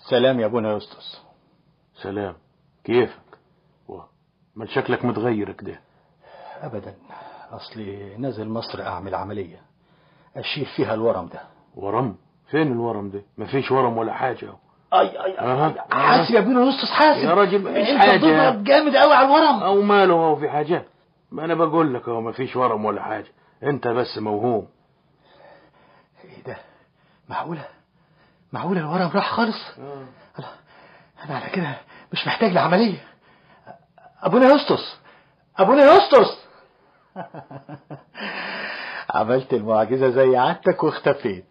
سلام يا ابونا يسطس سلام كيفك و من شكلك متغير كده ابدا اصلي نازل مصر اعمل عمليه اشيل فيها الورم ده ورم فين الورم ده مفيش ورم ولا حاجة اي اي أها. اي حاسب يا ابونا يسطس حاسب يا راجل مفيش انت حاجة. بتضرب جامد قوي على الورم او ماله هو في حاجة ما انا بقول لك هو مفيش ورم ولا حاجة انت بس موهوم ايه ده معقوله معقوله الورم راح خالص الله انا على كده مش محتاج لعمليه ابونا يسطس ابونا يسطس عملت المعجزه زي عادتك واختفيت